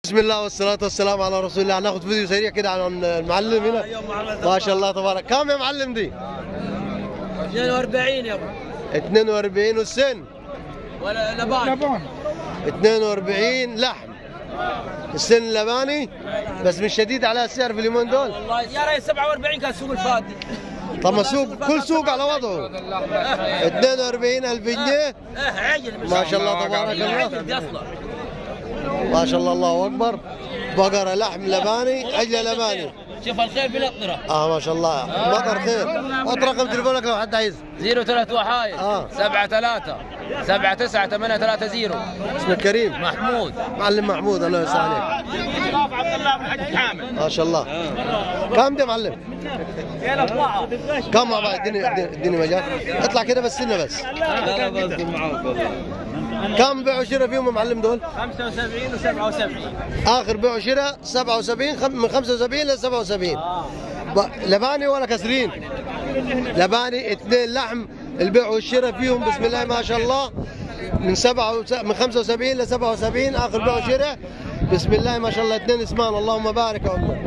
بسم الله والصلاة والسلام على رسول الله ناخذ فيديو سريع كده عن المعلم هنا ما شاء الله تبارك كم يا معلم دي 42 يا ابو 42 والسن ولا لبان 42 لحم السن اللباني بس مش شديد على السعر في اليومين دول والله يا ريت 47 كان سوق الفادي طب ما سوق كل سوق على وضعه 42 ألف جنيه اه عجل ما شاء الله تبارك الله عجل دي اصلا ما شاء الله الله أكبر بقرة لحم لباني عجلة لباني شوف الخير بالقطره اه ما شاء الله مطر خير حط رقم تليفونك لو حد عايز 03 وحايد آه. 7 3 7 9 8 3 0 اسمك كريم محمود معلم محمود الله يسعد عليك عبد الله بن حج حامد ما شاء الله كم ده معلم يا الاربعه كم مع بعض اديني اديني- اديني مجال اطلع كده بس سنه بس لا لا بس معاك كم بيع وشراء فيهم يا معلم دول 75 و77 اخر بيع وشراء 77 خم- من 75 ل 77 ب- لباني ولا كسرين لباني اثنين لحم البيع والشراء فيهم بسم الله ما شاء الله من سبعة وس- من 75 ل 77 اخر بيع وشراء بسم الله ما شاء الله اثنين اسمان اللهم بارك يا عمر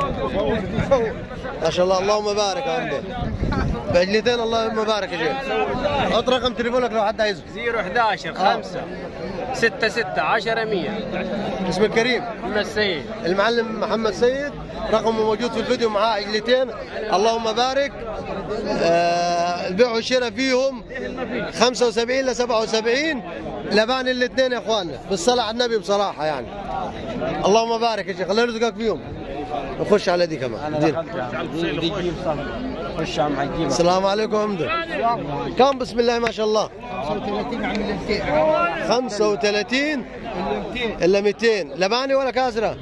ما شاء الله اللهم بارك يا عمر بعجلتين اللهم بارك يا شيخ حط رقم تليفونك لو حد عايزه 011 5 6 6 10 100 اسمك كريم من السيد المعلم محمد سيد رقمه موجود في الفيديو معاه عجلتين اللهم بارك آه البيع والشراء فيهم 75 ل 77 لبان الاثنين يا اخواننا بالصلاة على النبي بصراحة يعني اللهم بارك يا شيخ الله يرزقك فيهم نخش على دي كمان دي. خش عم حجيب السلام عليكم عمدة كم بسم الله ما شاء الله 35 الا 200 لباني ولا كاسره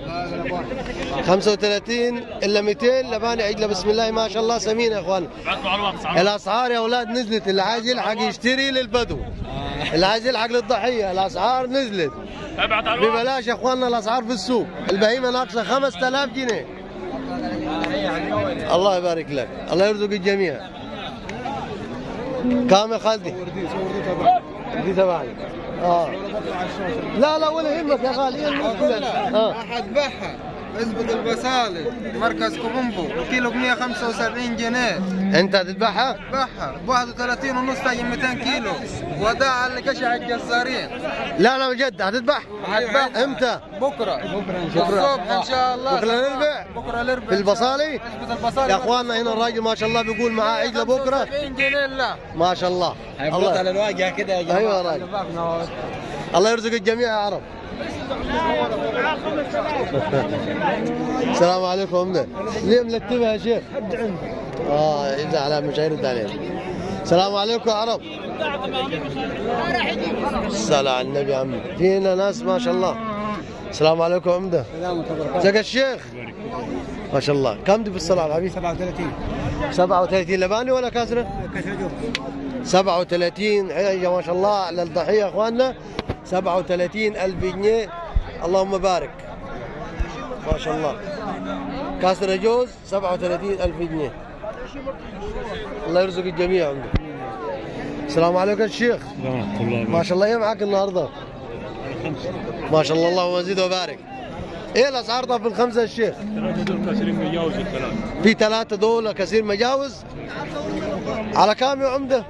35 الا 200 لباني عجله بسم الله ما شاء الله سمينه يا اخوان الاسعار يا اولاد نزلت اللي عايز يلحق يشتري للبدو اللي عايز يلحق للضحيه الاسعار نزلت ببلاش يا اخواننا الاسعار في السوق البهيمه ناقصه 5000 جنيه الله يبارك لك الله يرزق الجميع كام يا خالدي دي تبعي اه لا لا ولا يهمك يا غالي ايه المشكله اه احد بحر عزبة البسالة مركز كومبو كيلو ب 175 جنيه انت هتذبحها بحر ب 31 ونص تاجي 200 كيلو وداع لكشع الجزارين لا لا بجد هتذبح هذبح امتى بكره الصبح ان شاء الله بكرة نربع؟ بكره نربع في البصالي عزبة البصالة يا اخواننا هنا الراجل ما شاء الله بيقول معاه عجله بكره 75 جنيه لا ما شاء الله الله الله الواجهه كده يا جماعه ايوه يا راجل الله يرزق الجميع يا عرب السلام عليكم أمنا ليه ملتبها يا شيخ؟ اه إذا على مش هيرد علينا السلام عليكم يا عرب الصلاة على النبي يا عمي في هنا ناس ما شاء الله السلام عليكم أمدا ازيك يا الشيخ ما شاء الله كم دي في الصلاة الحبيب 37 37 لباني ولا كاسرة؟ 37 حاجة ما شاء الله على الضحية يا اخواننا 37 ألف جنيه اللهم بارك ما شاء الله كاسرة جوز 37 ألف جنيه الله يرزق الجميع عنده السلام عليكم يا الشيخ ورحمة الله ما شاء الله ايه معاك النهارده ما شاء الله اللهم زيد وبارك ايه الاسعار طب في الخمسه يا الشيخ الثلاثة دول كاسرين متجاوز الثلاثة في ثلاثة دول كثير مجاوز على كام يا عمدة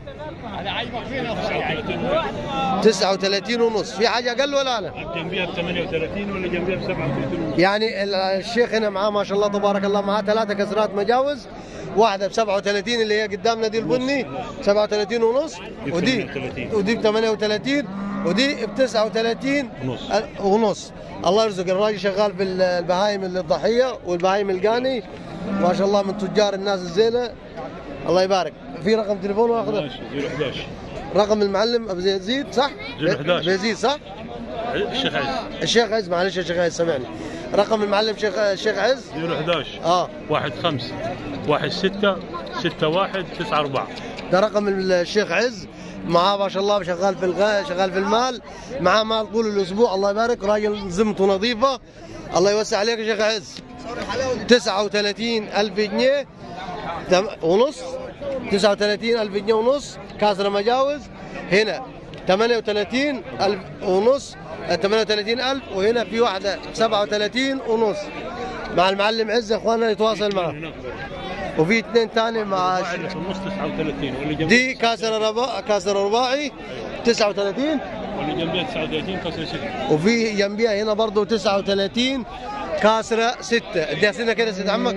39 ونص في حاجة أقل ولا لا جنبيها ب 38 ولا جنبيها ب 37 يعني ال- الشيخ هنا معاه ما شاء الله تبارك الله معاه ثلاثة كسرات مجاوز واحدة ب 37 اللي هي قدامنا دي البني 37 ونص ودي 38. ودي ب 38 ودي ب 39 ونص. ال- ونص الله يرزق الراجل شغال في ال- البهايم الضحية والبهايم القاني ما شاء الله من تجار الناس الزينة الله يبارك في رقم تليفون واخذه ماشي 011 رقم المعلم ابو زيد صح؟ 011. ابو يزيد صح؟ الشيخ عز الشيخ عز معلش يا شيخ عز سامعني رقم المعلم شيخ الشيخ عز 011 اه 1 5 1 6 6 1 9 4 ده رقم الشيخ عز معاه ما شاء الله شغال في الغ... شغال في المال معاه مال طول الاسبوع الله يبارك راجل زمته نظيفه الله يوسع عليك يا شيخ عز 39 ألف جنيه تم... ونص 39 ألف جنيه ونص كاسر مجاوز هنا 38 ألف ونص 38000 وهنا في واحده 37 ونص مع المعلم عز يا اخواننا يتواصل معه وفي اثنين ثاني مع واحد في النص 39 واللي جنبه دي كاسر ربا كاسر رباعي 39 واللي جنبه 39 كسر 6 وفي جنبيها هنا برضه 39 كاسرة ستة اديها سنة كده سيد عمك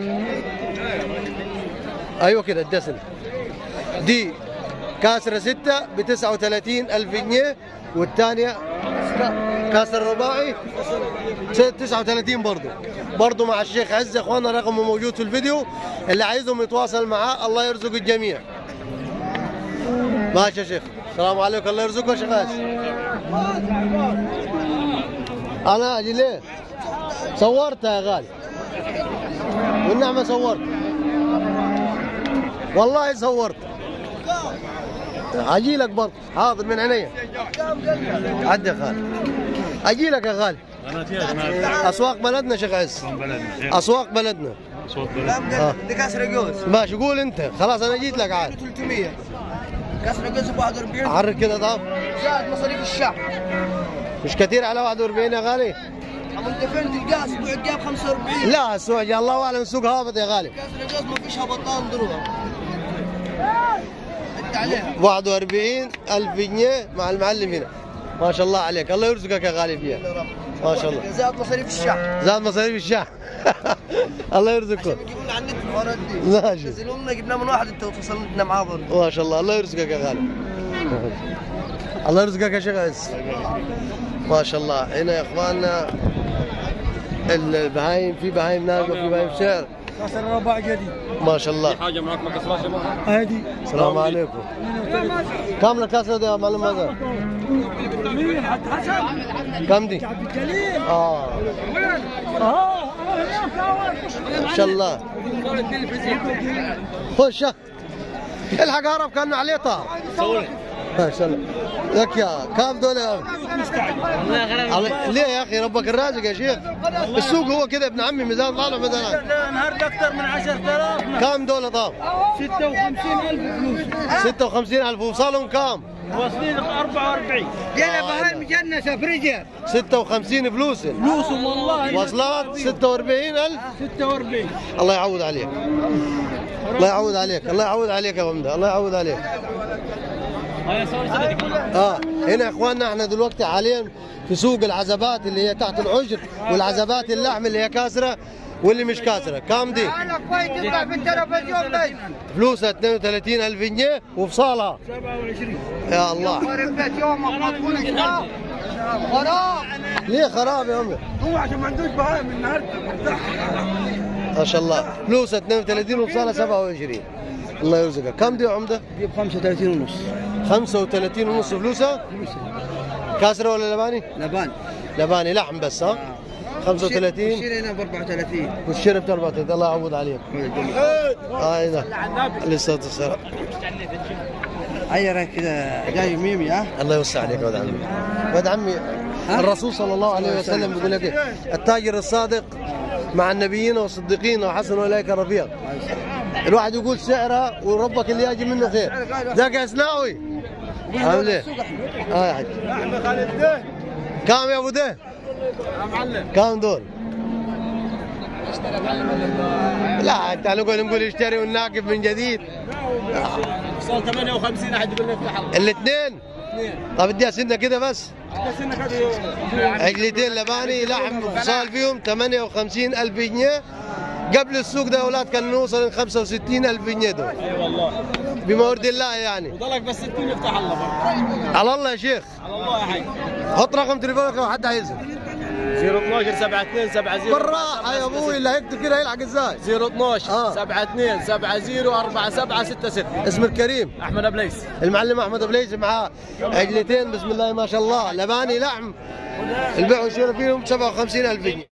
ايوه كده اديها سنة دي كاسرة ستة ب 39 ألف جنيه والثانية كاسر رباعي 39 برضه برضه مع الشيخ عز يا اخوانا رقمه موجود في الفيديو اللي عايزهم يتواصل معاه الله يرزق الجميع ماشي يا شيخ السلام عليكم الله يرزقك يا شيخ عز انا اجي ليه؟ صورتها يا غالي والنعمه صورت والله صورت اجي لك برضه حاضر من عينيا عدي يا خالي اجي لك يا غالي انا فيها جماعه اسواق بلدنا شيخ عز بلدنا اسواق بلدنا صوت بلدنا آه. دي كسر جوز ماشي قول انت خلاص انا جيت لك عاد 300 كسر جوز ب 41 عرك كده طب زائد مصاريف الشحن مش كثير على 41 يا غالي اما انت فين تلقاه اسبوع جاب 45 لا السوق يا الله اعلم السوق هابط يا غالي كسر جوز ما فيش هبطان ضروره انت عليها 41 ألف جنيه مع المعلم هنا ما شاء الله عليك الله يرزقك يا غالي فيها ما شاء الله زائد مصاريف الشحن زاد مصاريف الشحن الله يرزقكم يجيبوا لنا على النت الحوارات دي ماشي نزلوا لنا جبناه من واحد انت وصلنا معاه برضه ما شاء الله الله يرزقك يا غالي الله يرزقك يا شيخ عز ما شاء الله هنا يا اخواننا البهايم في بهايم ناقه في بهايم شعر كسر رباع جديد ما شاء الله حاجه معك ما كسراش يا بابا هادي السلام عليكم كم الكاسه دي يا معلم هذا؟ كم دي؟ اه ما شاء الله خش الحق هرب كان عليه طار ما شاء الله لك يا كم دول يا الله- ليه يا اخي ربك الرازق يا شيخ السوق هو كده ابن عمي ميزان طالع مثلا النهارده اكثر من 10000 كم دول طاب 56000 فلوس 56000 وصلهم كم واصلين 44 يلا بهايم جنة سفرجة 56 فلوس فلوس والله وصلات 46000 46 الله يعوض عليك الله يعوض عليك الله يعوض عليك يا بمدة الله يعوض عليك اه هنا يا اخواننا احنا دلوقتي حاليا في سوق العزبات اللي هي تحت العشر والعزبات اللحم اللي هي كاسره واللي مش كاسره كام دي انا كويس تطلع في التلفزيون دايما فلوسها 32000 جنيه وفصالها 27 يا الله ورفت يومك ما تكون خراب خراب ليه خراب يا امي هو عشان ما عندوش بهايم النهارده ما شاء الله فلوسها 32 وفصالها 27 الله يرزقك كم دي يا عمده جيب 35 ونص 35 ونص فلوسها كاسره ولا لباني لبان لباني لحم بس ها 35 الشير هنا ب 34 والشرب 34 الله يعوض عليك اه اذا لسه السلام عيرك كذا جاي ميمي ها الله يوسع عليك يا ولد عمي ولد عمي الرسول صلى الله عليه وسلم بيقول لك إيه؟ التاجر الصادق مع النبيين والصديقين وحسن اولئك رفيق الواحد يقول سعره وربك اللي يجي منه خير ذاك يا اسناوي عامل ايه؟ اه يا حاج كام يا ابو ده؟ كام دول؟ لا انت نقول نقول اشتري والناقف من جديد صار 58 احد يقول لي في الحلقه الاثنين طب اديها سنه كده بس عجلتين لباني لحم فصال فيهم 58 ألف جنيه قبل السوق ده يا اولاد كان نوصل ل 65 ألف جنيه دول اي والله بمورد الله يعني ضلك بس 60 يفتح الله برضه على الله يا شيخ على الله يا حي حط رقم تليفونك لو حد عايزه 012 72 70 بالراحه يا ابوي اللي هيكتب كده هيلحق ازاي 012 آه. 72 70 47 66 اسم الكريم احمد ابليس المعلم احمد ابليس معاه عجلتين بسم الله ما شاء الله لباني لحم البيع والشراء فيهم 57 ألف جنيه